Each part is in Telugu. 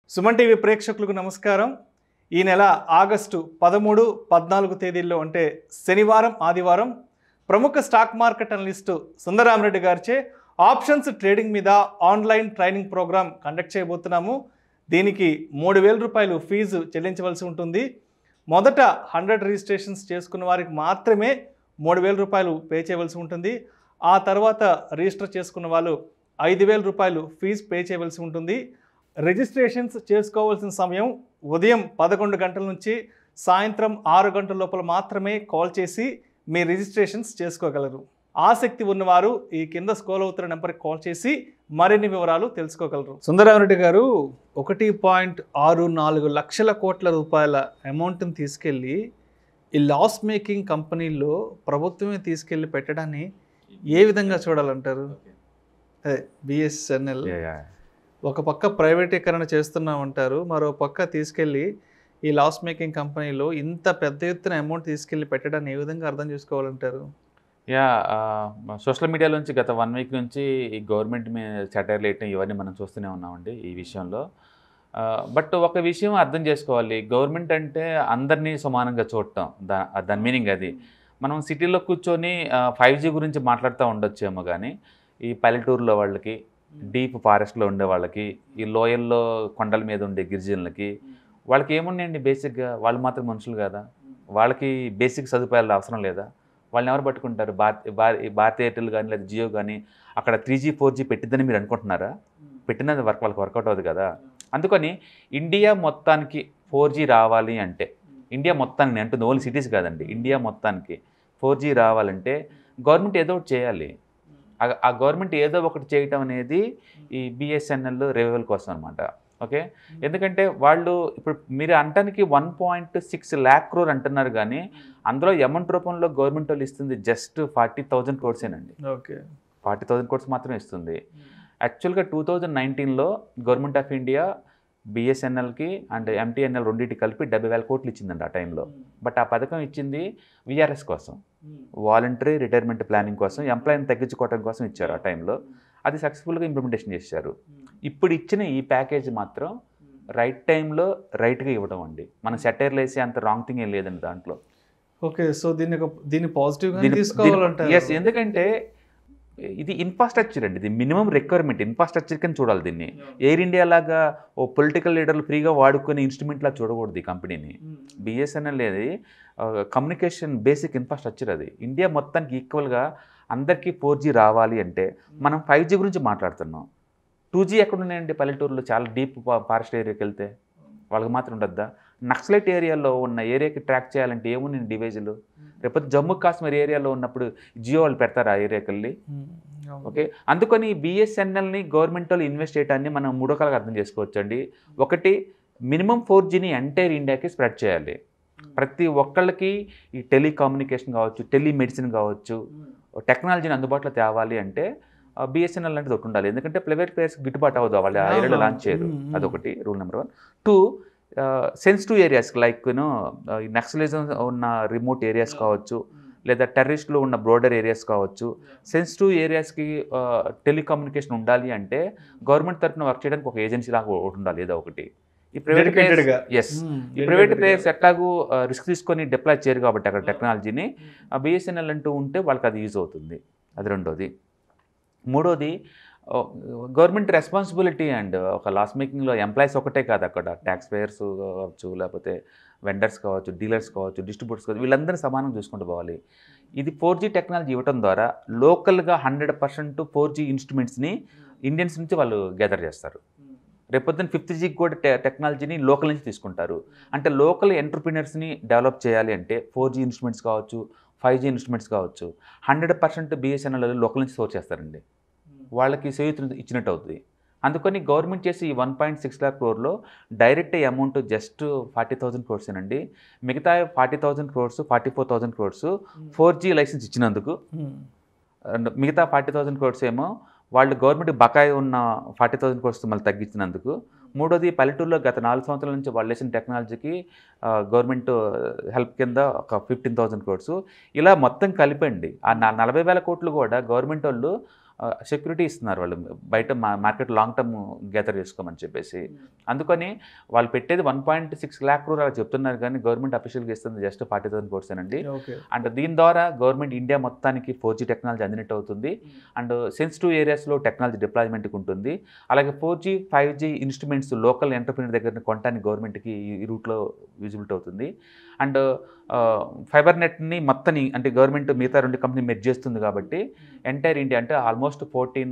సుమన్ టీవీ ప్రేక్షకులకు నమస్కారం ఈ నెల ఆగస్టు పదమూడు పద్నాలుగు తేదీల్లో అంటే శనివారం ఆదివారం ప్రముఖ స్టాక్ మార్కెట్ అనలిస్టు సుందరామరెడ్డి గారిచే ఆప్షన్స్ ట్రేడింగ్ మీద ఆన్లైన్ ట్రైనింగ్ ప్రోగ్రామ్ కండక్ట్ చేయబోతున్నాము దీనికి మూడు వేల రూపాయలు ఫీజు చెల్లించవలసి ఉంటుంది మొదట హండ్రెడ్ రిజిస్ట్రేషన్స్ చేసుకున్న వారికి మాత్రమే మూడు వేల రూపాయలు పే చేయవలసి ఉంటుంది ఆ తర్వాత రిజిస్టర్ చేసుకున్న వాళ్ళు ఐదు వేల రూపాయలు ఫీజు పే చేయవలసి ఉంటుంది రిజిస్ట్రేషన్స్ చేసుకోవాల్సిన సమయం ఉదయం పదకొండు గంటల నుంచి సాయంత్రం ఆరు గంటల లోపల మాత్రమే కాల్ చేసి మీ రిజిస్ట్రేషన్స్ చేసుకోగలరు ఆసక్తి ఉన్నవారు ఈ కింద స్కోల్ అవుతున్న నెంబర్కి కాల్ చేసి మరిన్ని వివరాలు తెలుసుకోగలరు సుందరామరెడ్డి గారు ఒకటి పాయింట్ ఆరు నాలుగు లక్షల కోట్ల రూపాయల అమౌంట్ని తీసుకెళ్ళి ఈ లాస్ మేకింగ్ కంపెనీల్లో ప్రభుత్వమే తీసుకెళ్ళి పెట్టడాన్ని ఏ విధంగా చూడాలంటారు అదే బిఎస్ఎన్ఎల్ ఒక పక్క ప్రైవేటీకరణ చేస్తున్నామంటారు మరో పక్క తీసుకెళ్ళి ఈ లాస్ మేకింగ్ కంపెనీలో ఇంత పెద్ద ఎత్తున అమౌంట్ తీసుకెళ్ళి పెట్టడాన్ని ఏ విధంగా అర్థం చేసుకోవాలంటారు యా సోషల్ మీడియాలోంచి గత వన్ వీక్ నుంచి ఈ గవర్నమెంట్ మీద సెటైర్ వేయటం ఇవన్నీ మనం చూస్తూనే ఉన్నామండి ఈ విషయంలో బట్ ఒక విషయం అర్థం చేసుకోవాలి గవర్నమెంట్ అంటే అందరినీ సమానంగా చూడటం దా దాని మీనింగ్ అది మనం సిటీలో కూర్చొని ఫైవ్ జీ గురించి మాట్లాడుతూ ఉండొచ్చేమో కానీ ఈ పల్లెటూరులో వాళ్ళకి డీప్ ఫారెస్ట్లో ఉండే వాళ్ళకి ఈ లోయల్లో కొండల మీద ఉండే గిరిజనులకి వాళ్ళకి ఏమున్నాయండి బేసిక్గా వాళ్ళు మాత్రం మనుషులు కదా వాళ్ళకి బేసిక్ సదుపాయాలు అవసరం లేదా వాళ్ళని ఎవరు పట్టుకుంటారు భారత్ భారత్ భారతీ ఎయిర్టెల్ కానీ లేదా జియో కానీ అక్కడ త్రీ జీ ఫోర్ జీ పెట్టిద్దని మీరు అనుకుంటున్నారా పెట్టినది వర్క్ వాళ్ళకి వర్కౌట్ అవుతుంది కదా అందుకని ఇండియా మొత్తానికి ఫోర్ జీ రావాలి అంటే ఇండియా మొత్తానికి అంటుంది ఓన్లీ సిటీస్ కాదండి ఇండియా మొత్తానికి ఫోర్ జీ రావాలంటే గవర్నమెంట్ ఏదో ఒకటి చేయాలి ఆ- ఆ గవర్నమెంట్ ఏదో ఒకటి చేయటం అనేది ఈ బిఎస్ఎన్ఎల్ రెవెల్ కోసం అనమాట ఓకే ఎందుకంటే వాళ్ళు ఇప్పుడు మీరు అంటానికి one point six lakh crore అంటున్నారు కానీ అందులో అమౌంట్ రూపంలో గవర్నమెంట్ వాళ్ళు ఇస్తుంది జస్ట్ ఫార్టీ థౌజండ్ కోర్సేనండి ఓకే ఫార్టీ థౌజండ్ కోర్స్ మాత్రమే ఇస్తుంది యాక్చువల్గా టూ థౌజండ్ నైన్టీన్లో గవర్నమెంట్ ఆఫ్ ఇండియా బిఎస్ఎన్ఎల్కి అండ్ ఎంటీఎన్ఎల్ రెండింటి కలిపి డెబ్బై వేల కోట్లు ఇచ్చిందండి ఆ టైంలో బట్ ఆ పథకం ఇచ్చింది విఆర్ఎస్ కోసం వాలంటరీ రిటైర్మెంట్ ప్లానింగ్ కోసం ఎంప్లాయీని తగ్గించుకోవడం కోసం ఇచ్చారు ఆ టైంలో అది సక్సెస్ఫుల్గా ఇంప్లిమెంటేషన్ చేశారు ఇప్పుడు ఇచ్చిన ఈ ప్యాకేజ్ మాత్రం రైట్ టైంలో రైట్గా ఇవ్వడం అండి మనం సెటైర్లు వేసి అంత రాంగ్ థింగ్ ఏం లేదండి దాంట్లో ఓకే సో దీన్ని ఒక దీన్ని పాజిటివ్గా దీని- తీసుకోవాలంటారు ఎస్ ఎందుకంటే ఇది ఇన్ఫ్రాస్ట్రక్చర్ అండి ఇది మినిమం రిక్వైర్మెంట్ ఇన్ఫ్రాస్ట్రక్చర్ కింద చూడాలి దీన్ని ఎయిర్ ఇండియా లాగా ఓ పొలిటికల్ లీడర్లు ఫ్రీగా వాడుకునే ఇన్స్ట్రుమెంట్ లా చూడకూడదు ఈ కంపెనీని బిఎస్ఎన్ఎల్ అనేది కమ్యూనికేషన్ బేసిక్ ఇన్ఫ్రాస్ట్రక్చర్ అది ఇండియా మొత్తానికి ఈక్వల్గా అందరికీ ఫోర్ జీ రావాలి అంటే మనం ఫైవ్ జీ గురించి మాట్లాడుతున్నాం టూ జీ ఎక్కడ ఉన్నాయండి పల్లెటూరులో చాలా డీప్ ఫారెస్ట్ ఏరియాకి వెళ్తే వాళ్ళకి మాత్రం ఉండద్దా నక్సలైట్ ఏరియాలో ఉన్న ఏరియాకి ట్రాక్ చేయాలంటే ఏమున్నాయి డివైజులు రేపొద్దు జమ్మూ కాశ్మీర్ ఏరియాలో ఉన్నప్పుడు జియో వాళ్ళు పెడతారు ఆ ఏరియాకి వెళ్ళి ఓకే అందుకని బిఎస్ఎన్ఎల్ని గవర్నమెంట్ వాళ్ళు ఇన్వెస్ట్ చేయడాన్ని మనం మూడో కాలంగా అర్థం చేసుకోవచ్చు అండి ఒకటి మినిమం ఫోర్ జీని ఎంటైర్ ఇండియాకి స్ప్రెడ్ చేయాలి ప్రతి ఒక్కళ్ళకి ఈ టెలికమ్యూనికేషన్ కావచ్చు టెలిమెడిసిన్ కావచ్చు టెక్నాలజీని అందుబాటులో తేవాలి అంటే బిఎస్ఎన్ఎల్ అనేది ఒకటి ఉండాలి ఎందుకంటే ప్రైవేట్ ప్లేయర్స్ గిట్టుబాటు అవ్వదు వాళ్ళు ఆ ఏరియాలో లాంచ్ చేయరు మ్మ్, మ్మ్. అదొకటి rule number one two sensitive areas like you know naxalism ఉన్న రిమోట్ ఏరియాస్ కావచ్చు లేదా టెర్రరిస్టులు ఉన్న బ్రోడర్ ఏరియాస్ కావచ్చు సెన్సిటివ్ ఏరియాస్కి టెలికమ్యూనికేషన్ ఉండాలి అంటే గవర్నమెంట్ తరఫున వర్క్ చేయడానికి ఒక ఏజెన్సీ లాగా ఒకటి ఉండాలి ఏదో ఒకటి ఈ ప్రైవేట్ Dedicated గా. ఎస్ ఈ ప్రైవేట్ ప్లేయర్స్ ఎట్లాగూ రిస్క్ తీసుకొని డిప్లాయ్ చేయరు కాబట్టి అక్కడ టెక్నాలజీని బిఎస్ఎన్ఎల్ అంటూ ఉంటే వాళ్ళకి అది యూజ్ అవుతుంది అది రెండోది మూడోది గవర్నమెంట్ రెస్పాన్సిబిలిటీ అండ్ ఒక లాస్ మేకింగ్లో ఎంప్లాయీస్ ఒకటే కాదు అక్కడ ట్యాక్స్ పేయర్స్ కావచ్చు లేకపోతే వెండర్స్ కావచ్చు డీలర్స్ కావచ్చు డిస్ట్రిబ్యూటర్స్ కావచ్చు వీళ్ళందరినీ సమానం చూసుకుంటూ పోవాలి ఇది ఫోర్ జీ టెక్నాలజీ ఇవ్వడం ద్వారా లోకల్గా హండ్రెడ్ పర్సెంట్ ఫోర్ జీ ఇన్స్ట్రుమెంట్స్ని ఇండియన్స్ నుంచి వాళ్ళు గ్యాదర్ చేస్తారు రేపొద్దున ఫిఫ్త్ జీకి కూడా టె టెక్నాలజీని లోకల్ నుంచి తీసుకుంటారు అంటే లోకల్ ఎంటర్ప్రినర్స్ని డెవలప్ చేయాలి అంటే ఫోర్ జీ ఇన్స్ట్రుమెంట్స్ కావచ్చు ఫైవ్ జీ ఇన్స్ట్రుమెంట్స్ కావచ్చు హండ్రెడ్ పర్సెంట్ బిఎస్ఎన్ఎల్ లోకల్ నుంచి సోర్స్ చేస్తారండి వాళ్ళకి సేవిత ఇచ్చినట్టు అవుతుంది అందుకని గవర్నమెంట్ చేసి ఈ వన్ పాయింట్ సిక్స్ ల్యాక్ క్రోర్లో direct amount just forty thousand crores అండి మిగతా forty thousand crores forty four thousand crores four G license ఇచ్చినందుకు అండ్ మిగతా ఫార్టీ థౌసండ్ క్రోర్స్ ఏమో వాళ్ళు గవర్నమెంట్ బకాయి ఉన్న ఫార్టీ థౌసండ్ క్రోర్స్ మళ్ళీ తగ్గించినందుకు మూడోది పల్లెటూరులో గత నాలుగు సంవత్సరాల నుంచి వాళ్ళు వేసిన టెక్నాలజీకి గవర్నమెంట్ హెల్ప్ కింద ఒక ఫిఫ్టీన్ థౌసండ్ క్రోర్స్ ఇలా మొత్తం కలిపండి ఆ నా- నలభై వేల కోట్లు కూడా గవర్నమెంట్ వాళ్ళు సెక్యూరిటీ ఇస్తున్నారు వాళ్ళు బయట మా మార్కెట్ లాంగ్ టర్మ్ గ్యాదర్ చేసుకోమని చెప్పేసి అందుకని వాళ్ళు పెట్టేది one point six lakh crore అలా చెప్తున్నారు కానీ గవర్నమెంట్ అఫీషియల్గా ఇస్తుంది జస్ట్ ఫార్టీ థౌసండ్ కోర్స్ అండి ఓకే అండ్ దీని ద్వారా గవర్నమెంట్ ఇండియా మొత్తానికి ఫోర్ జీ టెక్నాలజీ అందినట్టు అవుతుంది అండ్ సెన్సిటివ్ ఏరియాస్లో టెక్నాలజీ డిప్లాయ్మెంట్కి ఉంటుంది అలాగే four G five G instruments local entrepreneur దగ్గర కొనడానికి గవర్నమెంట్కి ఈ రూట్లో విజిబిలిటీ అవుతుంది అండ్ ఫైబర్ నెట్ని మొత్తని అంటే గవర్నమెంట్ మిగతా రెండు కంపెనీ మెర్జ్ చేస్తుంది కాబట్టి ఎంటైర్ ఇండియా అంటే ఆల్మోస్ట్ ఫోర్టీన్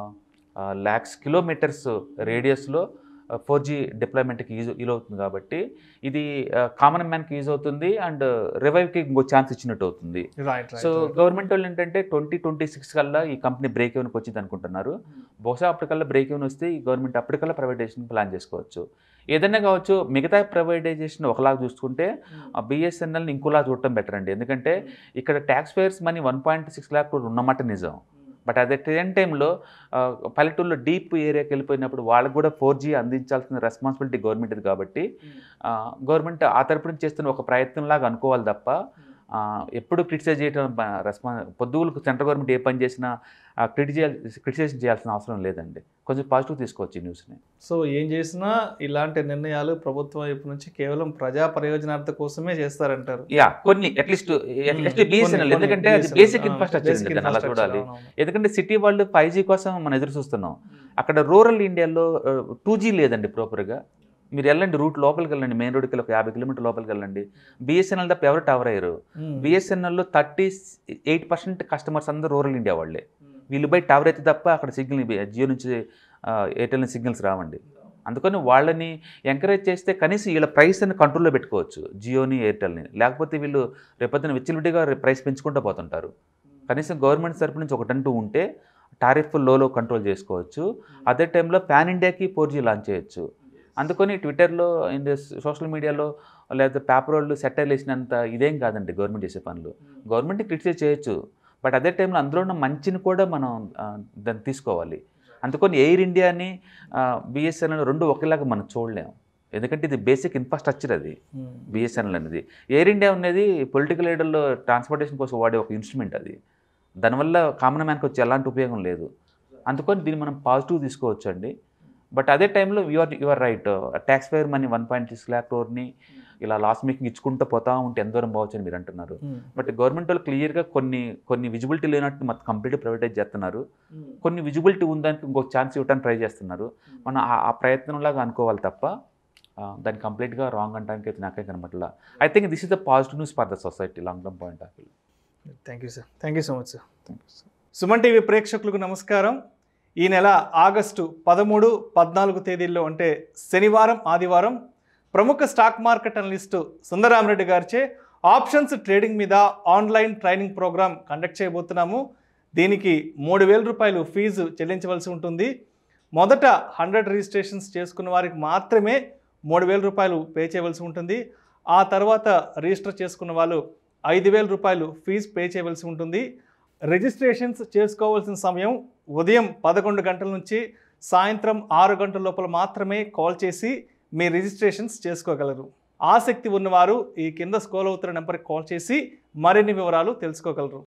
ల్యాక్స్ కిలోమీటర్స్ రేడియస్లో ఫోర్ జీ డిప్లాయ్మెంట్కి యూజ్ యూజ్ అవుతుంది కాబట్టి ఇది కామన్ మ్యాన్కి యూజ్ అవుతుంది అండ్ రివైవ్కి ఇంకో ఛాన్స్ ఇచ్చినట్టు అవుతుంది రైట్ సో గవర్నమెంట్ వాళ్ళు ఏంటంటే ట్వంటీ ట్వంటీ సిక్స్ కల్లా ఈ కంపెనీ బ్రేక్ ఎవెన్కి వచ్చింది అనుకుంటున్నారు బహుశా అప్పటికల్లా బ్రేక్ ఎవెన్ వస్తే ఈ గవర్నమెంట్ అప్పటికల్లా ప్రైవేటైజేషన్ ప్లాన్ చేసుకోవచ్చు ఏదైనా కావచ్చు మిగతా ప్రైవేటైజేషన్ ఒకలాగా చూసుకుంటే బిఎస్ఎన్ఎల్ని ఇంకోలా చూడటం బెటర్ అండి ఎందుకంటే ఇక్కడ taxpayers money one point six lakh ఉన్నమాట నిజం బట్ అదే సేమ్ టైంలో పల్లెటూరులో డీప్ ఏరియాకి వెళ్ళిపోయినప్పుడు వాళ్ళకు కూడా ఫోర్ జీ అందించాల్సిన రెస్పాన్సిబిలిటీ గవర్నమెంట్ది కాబట్టి గవర్నమెంట్ ఆ తరపు నుంచి చేస్తున్న ఒక ప్రయత్నంలాగా అనుకోవాలి తప్ప ఆ, ఎప్పుడు క్రిటిసైజ్ చేయడం రెస్పాన్స్ పొద్దుగులకు సెంట్రల్ గవర్నమెంట్ ఏ పని చేసినా క్రిటిసైజ్ క్రిటిసైజ్ చేయాల్సిన అవసరం లేదండి కొంచెం పాజిటివ్ తీసుకోవచ్చు ఈ న్యూస్ని సో ఏం చేసినా ఇలాంటి నిర్ణయాలు ప్రభుత్వం వైపు నుంచి కేవలం ప్రజా ప్రయోజనార్థ కోసమే చేస్తారంటారు యా కొన్ని అట్లీస్ట్ అట్లీస్ట్ బిఎస్ఎన్ఎల్ ఎందుకంటే అది బేసిక్ ఇన్ఫ్రాస్ట్రక్చర్ అండి అలా చూడాలి ఎందుకంటే సిటీ వాళ్ళు ఫైవ్ జీ కోసం మనం ఎదురు చూస్తున్నాం అక్కడ రూరల్ ఇండియాలో టూ జీ లేదండి ప్రాపర్గా మీరు వెళ్ళండి రూట్ లోపలికి వెళ్ళండి మెయిన్ రోడ్కి వెళ్ళి ఒక యాభై కిలోమీటర్ లోపలికి వెళ్ళండి బిఎస్ఎన్ఎల్ తప్ప ఎవరు టవర్ అయ్యారు బిఎస్ఎన్ఎల్లో థర్టీ ఎయిట్ పర్సెంట్ కస్టమర్స్ అందరూ రూరల్ ఇండియా వాళ్ళే వీళ్ళు బై టవర్ అయితే తప్ప అక్కడ సిగ్నల్ జియో నుంచి ఆ, ఎయిర్టెల్ నుంచి సిగ్నల్స్ రావండి అందుకని వాళ్ళని ఎంకరేజ్ చేస్తే కనీసం వీళ్ళ ప్రైస్ అని కంట్రోల్లో పెట్టుకోవచ్చు జియోని ఎయిర్టెల్ని లేకపోతే వీళ్ళు రేపొద్దున విచ్చిలిటీగా ప్రైస్ పెంచుకుంటూ పోతుంటారు కనీసం గవర్నమెంట్ తరపు నుంచి ఒకటంటూ ఉంటే టారిఫ్ లోలో కంట్రోల్ చేసుకోవచ్చు అదే టైంలో పాన్ ఇండియాకి ఫోర్ జీ లాంచ్ చేయొచ్చు అందుకని ట్విట్టర్లో ఇన్ సోషల్ మీడియాలో లేదా పేపర్ వాళ్ళు సెట్టర్లు వేసినంత ఇదేం కాదండి గవర్నమెంట్ చేసే పనులు గవర్నమెంట్ని క్రిటిసైజ్ చేయొచ్చు బట్ అదే టైంలో అందులో ఉన్న మంచిని కూడా మనం ఆ, దాన్ని తీసుకోవాలి అందుకని ఎయిర్ ఇండియాని బిఎస్ఎన్ఎల్ రెండు ఒకేలాగా మనం చూడలేం ఎందుకంటే ఇది బేసిక్ ఇన్ఫ్రాస్ట్రక్చర్ అది బిఎస్ఎన్ఎల్ అనేది ఎయిర్ ఇండియా అనేది పొలిటికల్ లీడర్లో ట్రాన్స్పోర్టేషన్ కోసం వాడే ఒక ఇన్స్ట్రుమెంట్ అది దానివల్ల కామన్ మ్యాన్కి వచ్చి ఎలాంటి ఉపయోగం లేదు అందుకని దీన్ని మనం పాజిటివ్ తీసుకోవచ్చు అండి బట్ అదే టైంలో your your right tax payer money one point six lakh క్రోర్ని ఇలా లాస్ మేకింగ్ ఇచ్చుకుంటూ పోతా ఉంటే ఎంత దూరం పోవచ్చు అని మీరు అంటున్నారు బట్ గవర్నమెంట్ వాళ్ళు క్లియర్గా కొన్ని కొన్ని విజిబిలిటీ లేనట్టు మొత్తం కంప్లీట్ ప్రైవేటైజ్ చేస్తున్నారు కొన్ని విజిబిలిటీ ఉందానికి ఇంకొక ఛాన్స్ ఇవ్వడానికి ట్రై చేస్తున్నారు మనం ఆ- ఆ ప్రయత్నంలాగా అనుకోవాలి తప్ప ఆ, దాన్ని కంప్లీట్గా రాంగ్ అంటానికి అయితే నాకే కనబట్ల I think this is the positive news for the society long term point of view thank you sir thank you so much sir thank you Suman TV ప్రేక్షకులకు నమస్కారం ఈ నెల ఆగస్టు పదమూడు పద్నాలుగు తేదీల్లో అంటే శనివారం ఆదివారం ప్రముఖ స్టాక్ మార్కెట్ అనలిస్టు సుందరామరెడ్డి గారిచే ఆప్షన్స్ ట్రేడింగ్ మీద ఆన్లైన్ ట్రైనింగ్ ప్రోగ్రామ్ కండక్ట్ చేయబోతున్నాము దీనికి మూడు వేల రూపాయలు ఫీజు చెల్లించవలసి ఉంటుంది మొదట హండ్రెడ్ రిజిస్ట్రేషన్స్ చేసుకున్న వారికి మాత్రమే మూడు వేల రూపాయలు పే చేయవలసి ఉంటుంది ఆ తర్వాత రిజిస్టర్ చేసుకున్న వాళ్ళు ఐదు వేల రూపాయలు ఫీజు పే చేయవలసి ఉంటుంది రిజిస్ట్రేషన్స్ చేసుకోవాల్సిన సమయం ఉదయం పదకొండు గంటల నుంచి సాయంత్రం ఆరు గంటల లోపల మాత్రమే కాల్ చేసి మీ రిజిస్ట్రేషన్స్ చేసుకోగలరు ఆసక్తి ఉన్నవారు ఈ కింద స్కోల్ అవుతున్న నెంబర్కి కాల్ చేసి మరిన్ని వివరాలు తెలుసుకోగలరు